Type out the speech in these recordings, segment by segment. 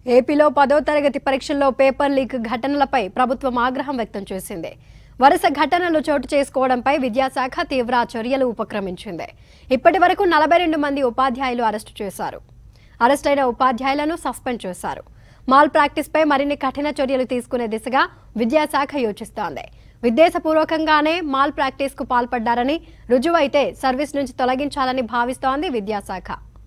ఏపీలో పదో తరగతి పరీక్షల్లో పేపర్ లీక్ ఘటనలపై ప్రభుత్వం ఆగ్రహం వ్యక్తం చేసింది వరుస ఘటనలు చోటు చేసుకోవడంపై విద్యాశాఖ తీవ్ర చర్యలు ఉపక్రమించింది ఇప్పటి వరకు నలభై రెండు మంది ఉపాధ్యాయులు అరెస్టు చేశారు అరెస్టైన ఉపాధ్యాయులను సస్పెండ్ చేశారు మాల్ ప్రాక్టీస్పై మరిన్ని కఠిన చర్యలు తీసుకునే దిశగా విద్యాశాఖ యోచిస్తోంది విద్వేషపూర్వకంగానే మాల్ ప్రాక్టీస్కు పాల్పడ్డారని రుజువైతే సర్వీస్ నుంచి తొలగించాలని భావిస్తోంది విద్యాశాఖ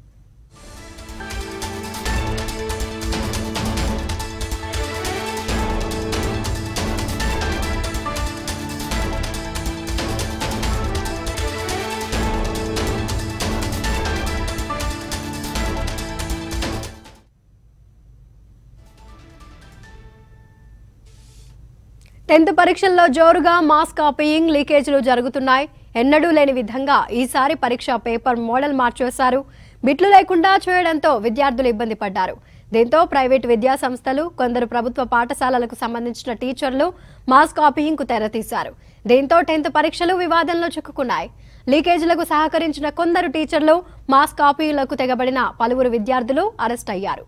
టెన్త్ పరీక్షల్లో జోరుగా మాస్ కాపీయింగ్ లీకేజీలు జరుగుతున్నాయి ఎన్నడూ లేని విధంగా ఈసారి పరీక్ష పేపర్ మోడల్ మార్చేశారు బిట్లు లేకుండా చేయడంతో విద్యార్థులు ఇబ్బంది పడ్డారు దీంతో ప్రైవేట్ విద్యా సంస్థలు కొందరు ప్రభుత్వ పాఠశాలలకు సంబంధించిన టీచర్లు మాస్ కాపీయింగ్ కు తెరతీశారు దీంతో టెన్త్ పరీక్షలు వివాదంలో చిక్కుకున్నాయి లీకేజీలకు సహకరించిన కొందరు టీచర్లు మాస్ కాపీలకు తెగబడిన పలువురు విద్యార్థులు అరెస్ట్ అయ్యారు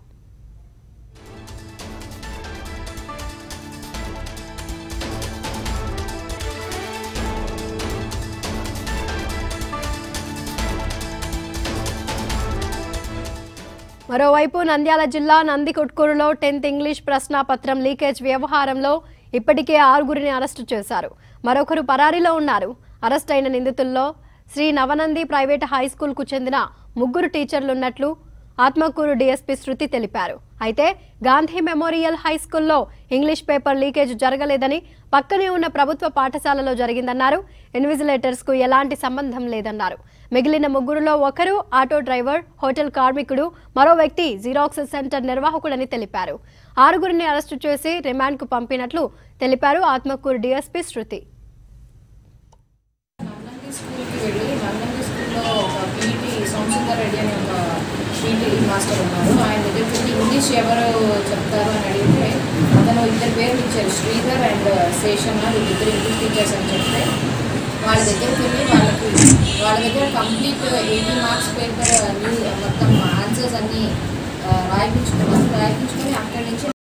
మరోవైపు నంద్యాల జిల్లా నందికొట్కూరులో టెన్త్ ఇంగ్లీష్ ప్రశ్నాపత్రం లీకేజ్ వ్యవహారంలో ఇప్పటికే ఆరుగురిని అరెస్టు చేశారు మరొకరు పరారీలో ఉన్నారు అరెస్ట్ అయిన నిందితుల్లో శ్రీ నవనంది ప్రైవేట్ హై స్కూల్కు చెందిన ముగ్గురు టీచర్లున్నట్లు ఆత్మకూరు డీఎస్పీ శృతి తెలిపారు అయితే గాంధీ మెమోరియల్ హై స్కూల్లో ఇంగ్లీష్ పేపర్ లీకేజ్ జరగలేదని పక్కనే ఉన్న ప్రభుత్వ పాఠశాలలో జరిగిందన్నారు ఇన్విజిలేటర్స్ కు ఎలాంటి సంబంధం లేదన్నారు మిగిలిన ముగ్గురులో ఒకరు ఆటో డ్రైవర్ హోటల్ కార్మికుడు మరో వ్యక్తి జిరాక్స్ సెంటర్ నిర్వాహకుడని తెలిపారు ఆరుగురిని అరెస్టు చేసి రిమాండ్కు పంపినట్లు తెలిపారు ఆత్మకూరు డీఎస్పీ శృతి నందంగి స్కూల్కి వెళ్ళి నందంగి స్కూల్లో ఒక పీటీ సోమసుందర్ రెడ్డి అనే ఒక పీటీ మాస్టర్ ఉన్నారు ఆయన దగ్గరికి వెళ్ళి ఇంగ్లీష్ ఎవరు చెప్తారు అని అడిగితే అతను ఇద్దరు పేర్లు ఇచ్చారు శ్రీధర్ అండ్ శేషన్న వీళ్ళిద్దరు ఇంగ్లీష్ టీచర్స్ అని చెప్తే వాళ్ళ దగ్గరికి వెళ్ళి వాళ్ళకి వాళ్ళ దగ్గర complete eighty marks paper new మొత్తం ఆన్సర్స్ అన్నీ ఆ, రాయించుకున్నాం రాయించుకొని అక్కడి నుంచి